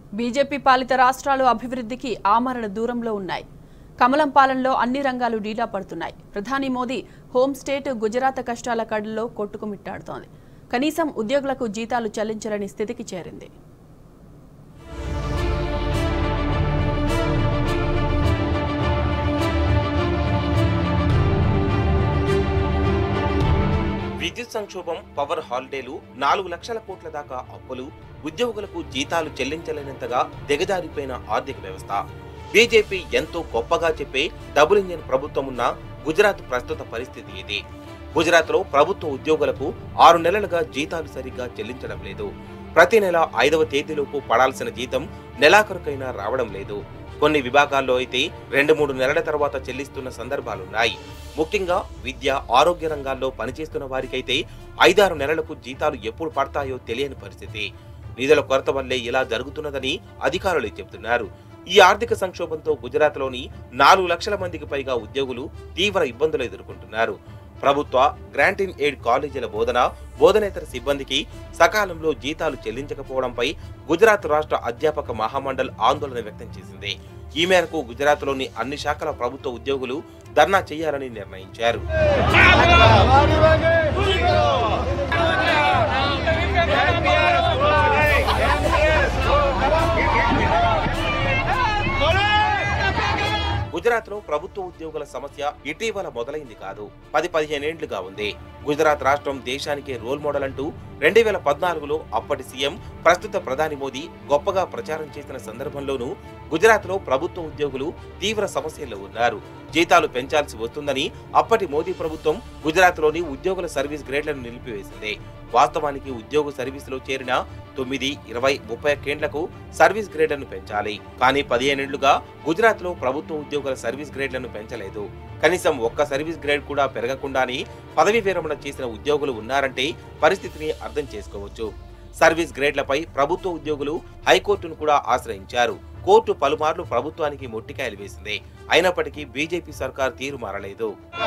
BJP పాలిత రాష్ట్రాలు అభివృద్ధికి ఆమరణ దూరంలో ఉన్నాయి కమలం పాలనలో అన్ని రంగాలు డీలా పడుతున్నాయి ప్రధాని మోదీ హోమ్ స్టేట్ గుజరాత్ కష్టాల కడల్లో కొట్టుకుమిట్టాడుతోంది కనీసం ఉద్యోగులకు జీతాలు చెల్లించలేని స్థితికి చేరింది విద్యుత్ సంక్షోభం పవర్ హాలిడేలు నాలుగు లక్షల కోట్ల దాకా అప్పులు ఉద్యోగులకు జీతాలు చెల్లించలేనంతగా దిగజారిపోయిన ఆర్థిక వ్యవస్థ బీజేపీ ఎంతో గొప్పగా చెప్పే డబుల్ ఇంజిన్ ప్రభుత్వం ఉన్న గుజరాత్ ప్రస్తుత పరిస్థితి ఇది గుజరాత్ లో ప్రభుత్వ ఉద్యోగులకు ఆరు నెలలుగా జీతాలు సరిగ్గా చెల్లించడం లేదు ప్రతి నెల ఐదవ తేదీలోపు పడాల్సిన జీతం నెలాఖరుకైనా రావడం లేదు కొన్ని విభాగాల్లో అయితే రెండు మూడు నెలల తర్వాత చెల్లిస్తున్న సందర్భాలున్నాయి ముఖ్యంగా విద్య ఆరోగ్య రంగాల్లో పనిచేస్తున్న వారికైతే ఐదారు నెలలకు జీతాలు ఎప్పుడు పడతాయో తెలియని పరిస్థితి నిధుల కొరత వల్లే ఇలా జరుగుతున్నదని అధికారులు చెబుతున్నారు ఈ ఆర్థిక సంక్షోభంతో గుజరాత్లోని నాలుగు లక్షల మందికి పైగా ఉద్యోగులు తీవ్ర ఇబ్బందులు ఎదుర్కొంటున్నారు ప్రభుత్వ గ్రాంట్ ఇన్ ఎయిడ్ కాలేజీల బోధన బోధనేతర సిబ్బందికి సకాలంలో జీతాలు చెల్లించకపోవడంపై గుజరాత్ రాష్ట్ర అధ్యాపక మహామండల్ ఆందోళన వ్యక్తం చేసింది ఈ మేరకు గుజరాత్లోని అన్ని శాఖల ప్రభుత్వ ఉద్యోగులు ధర్నా చేయాలని నిర్ణయించారు గుజరాత్ లో ప్రభుత్వ ఉద్యోగుల సమస్య ఇటీవల మొదలైంది కాదు పది పదిహేనేండ్లుగా ఉంది గుజరాత్ రాష్ట్రం దేశానికే రోల్ మోడల్ అంటూ రెండు వేల పద్నాలుగులో అప్పటి సీఎం ప్రస్తుత ప్రధాని మోదీ గొప్పగా ప్రచారం చేసిన సందర్భంలోనూ గుజరాత్ లో ప్రభుత్వ ఉద్యోగులు తీవ్ర సమస్యల్లో ఉన్నారు జీతాలు పెంచాల్సి వస్తుందని అప్పటి మోదీ ప్రభుత్వం గుజరాత్ లోని ఉద్యోగుల సర్వీస్ గ్రేడ్లను నిలిపివేసింది వాస్తవానికి ఉద్యోగ సర్వీసులో చేరిన తొమ్మిది ఇరవై ముప్పై ఒక్కేండ్లకు సర్వీస్ గ్రేడ్లను పెంచాలి కానీ పదిహేనేళ్లుగా గుజరాత్ లో ప్రభుత్వ ఉద్యోగుల సర్వీస్ గ్రేడ్లను పెంచలేదు కనీసం ఒక్క సర్వీస్ గ్రేడ్ కూడా పెరగకుండానే పదవి విరమణ చేసిన ఉద్యోగులు ఉన్నారంటే పరిస్థితిని అర్థం చేసుకోవచ్చు సర్వీస్ గ్రేడ్లపై ప్రభుత్వ ఉద్యోగులు హైకోర్టును కూడా ఆశ్రయించారు కోర్టు పలుమార్లు ప్రభుత్వానికి మొట్టికాయలు వేసింది అయినప్పటికీ బీజేపీ సర్కార్ తీరు మారలేదు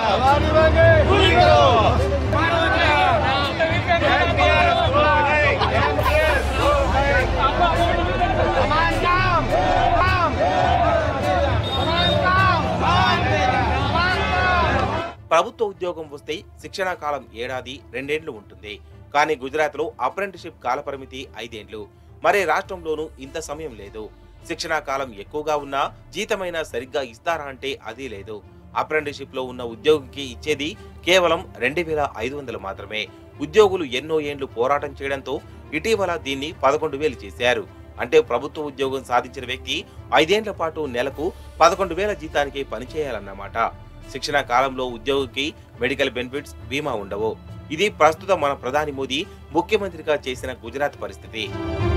ప్రభుత్వ ఉద్యోగం వస్తే శిక్షణా కాలం ఏడాది రెండేండ్లు ఉంటుంది కానీ గుజరాత్ లో అప్రెంటిషిప్ కాలపరిమితి ఐదేండ్లు మరే రాష్ట్రంలోనూ ఇంత సమయం లేదు శిక్షణా కాలం ఎక్కువగా ఉన్నా జీతమైనా సరిగ్గా ఇస్తారా అంటే అది లేదు అప్రెంటిషిప్ లో ఉన్న ఉద్యోగికి ఇచ్చేది కేవలం రెండు వేల ఐదు వందలు మాత్రమే ఉద్యోగులు ఎన్నో ఏండ్లు పోరాటం చేయడంతో ఇటీవల దీన్ని పదకొండు వేలు చేశారు అంటే ప్రభుత్వ ఉద్యోగం సాధించిన వ్యక్తి ఐదేండ్ల పాటు నెలకు పదకొండు వేల జీతానికి పనిచేయాలన్నమాట శిక్షణ కాలంలో ఉద్యోగికి మెడికల్ బెనిఫిట్స్ బీమా ఉండవు ఇది ప్రస్తుతం మన ప్రధాని మోదీ ముఖ్యమంత్రిగా చేసిన గుజరాత్ పరిస్థితి